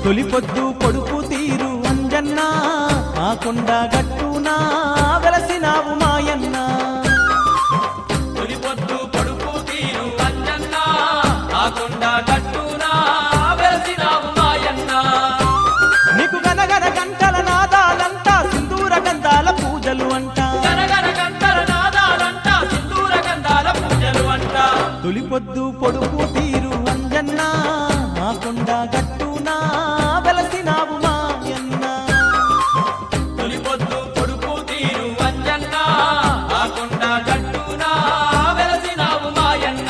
తొలి పొద్దు పొడుపు తీరు అంజన్న ఆ కొండ గట్టునా వెలసినావు మాయన్న తొలి పొద్దు పొడుపు తీరు అంజన్న ఆ కొండ గట్టున వెలసినావు మాయన్న నీకు గనగన గంటల నాదాలంటా సింధూర గంధాల పూజలు అంట గనగన గంటల నాదాలంట సింధూర గంధాల పూజలు అంట తొలి పొద్దు పొడుపు తీరు అంజన్న ఆ కొండ గట్టునా వెలసినావు మాయన్న తొలి పొద్దు పొడుపు తీరు అంజన్న ఆ కొండ గట్టున వెలసినావు మాయన్న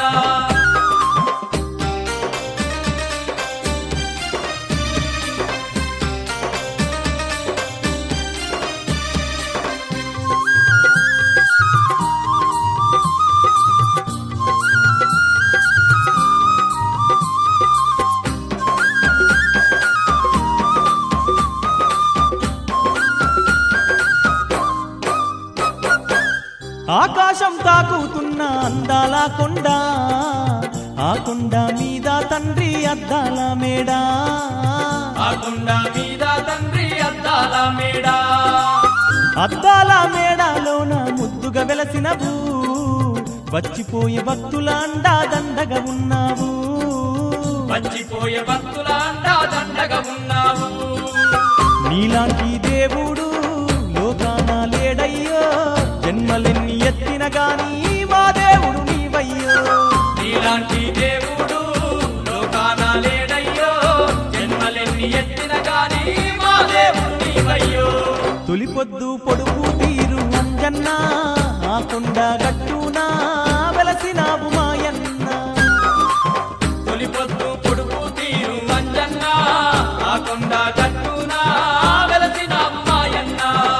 ఆకాశం తాకుతున్న అందాల కొండ ఆ కొండ మీద తండ్రి అద్దాల మేడా ఆ కొండ మీద తండ్రి అద్దాల మేడా అద్దాల మేడాలోన ముద్దుగా వెలసినవు వచ్చిపోయే భక్తుల అండా దండగా ఉన్నావు మర్చిపోయే భక్తుల అండా దండగా ఉన్నావు నీలాంటి దేవుడు లోకాన లేడయ్యో జన్మలెన్ని ఎత్తిన గాని మా దేవుడు నీవయ్యో నీలాంటి దేవుడు లోకాన లేడయ్యో జన్మలెన్ని ఎత్తిన గాని మా దేవుడు నీవయ్యో తొలి పొద్దు పొడుపు తీరు అంజన్న ఆ కొండ గట్టునా వెలసినావు మాయన్న తొలి పొద్దు పొడుపు తీరు మంజన్న ఆ కొండ గట్టున వెలసిన మాయన్న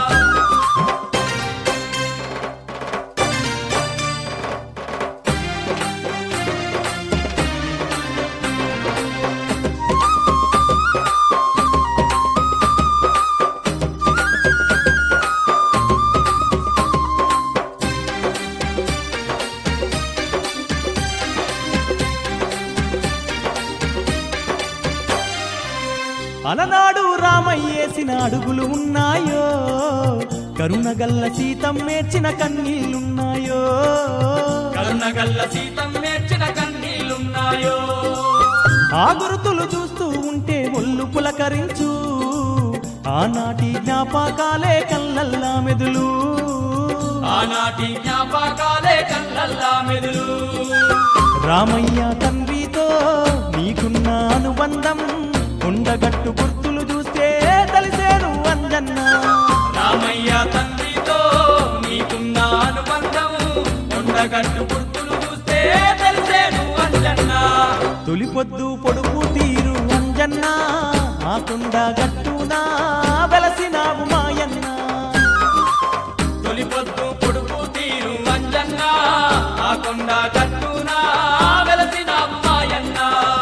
అలనాడు రామయ్యేసిన అడుగులు ఉన్నాయో కరుణగల్ల సీతం మేర్చిన కన్నీళ్ళున్నాయో కరుణగల్ల సీతం నేర్చిన కన్నీళ్ళున్నాయో ఆ గురుతులు చూస్తూ ఉంటే ఒళ్ళు పులకరించు ఆనాటి జ్ఞాపకాలే కళ్ళల్లా మెదులు ఆనాటి జ్ఞాపకాలే కళ్ళల్లా మెదులు రామయ్య తండ్రితో నీకున్న అనుబంధం కొండగట్టు గుర్తులు చూస్తే తెలిసేను అంజన్న రామయ్య తండ్రితో నీకున్న అనుబంధం కొండగట్టు గుర్తులు చూస్తే తెలిసేను అంజన్న తొలి పొద్దు పొడుపు తీరు అంజన్న ఆ కొండ గట్టునా వెలసినావు మాయన్న తొలి పొద్దు పొడుపు తీరు అంజన్న ఆ కొండ గట్టున వెలసిన మాయన్న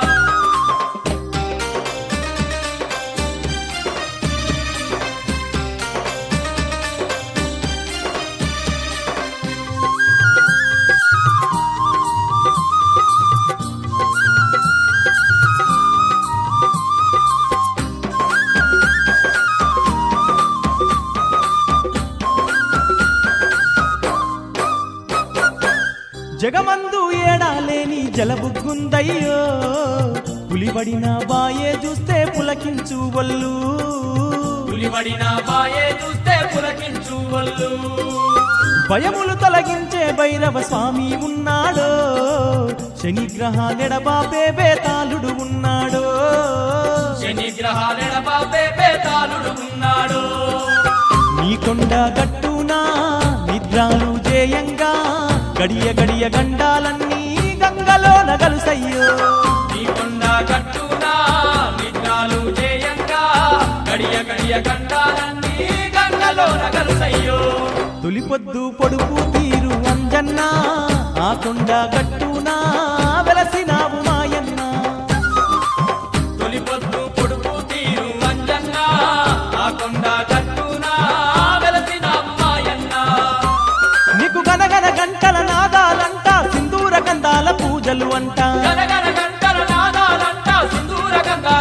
జగమందు ఏడాలేని జలబుగ్గుందయ్యో పులిబడిన బాయే చూస్తే పులకించు వల్లు పులిబడిన బాయే చూస్తే పులకించు వల్లు భయములు తొలగించే భైరవ స్వామి ఉన్నాడో శనిగ్రహ నెడబాపే బేతాళుడు ఉన్నాడో శని గ్రహాలెడబాపే పేతాళుడు ఉన్నాడు నీ కొండ గట్టునా నిద్రాలు జేయంగా గడియ గడియ గండాలన్నీ గంగలో నగలుసయ్యో నీ కొండ గట్టున నిద్రాలు చేయంగా గడియ గడియ గండాలన్నీ గంగలో నగలుసయ్యో తొలి పొద్దు పొడుపు తీరు అంజన్న ఆ కొండ గట్టునా వెలసినావు మాయన్న తొలి పొద్దు పొడుపు తీరు అంజన్న ఆ కొండ గట్టున వెలసిన మాయన్న నీకు గనగన గంటల నాదాలంట సింధూర గంధాల పూజలు అంట గనగన గంటల నాదాలంట సింధూర గంగాల పూజలు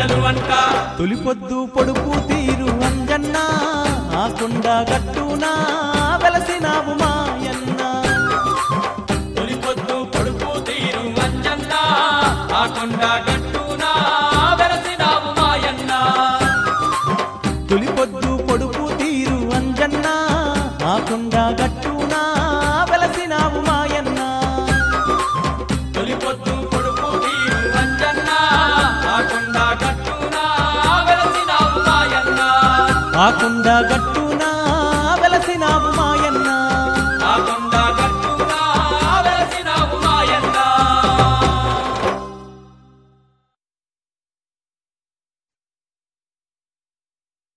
పూజలు అంట తొలిపొద్దు పొడుపు తీరు అంజన్న ఆ కొండ గట్టునా వెలసినావు మాయన్న తొలిపొద్దు పొడుపు తీరు అంజన్న ఆ కొండ గట్టున వెలసినావు మాయన్న తొలిపొద్దు పొడుపు తీరు అంజన్న ఆ కొండ గట్టునా వెలసినావు మాయన్న తొలిపొద్దు పొడుపు తీరు అంజన్న ఆ కొండ గట్టున వెలసినావు మాయన్న ఆ కొండ గట్టు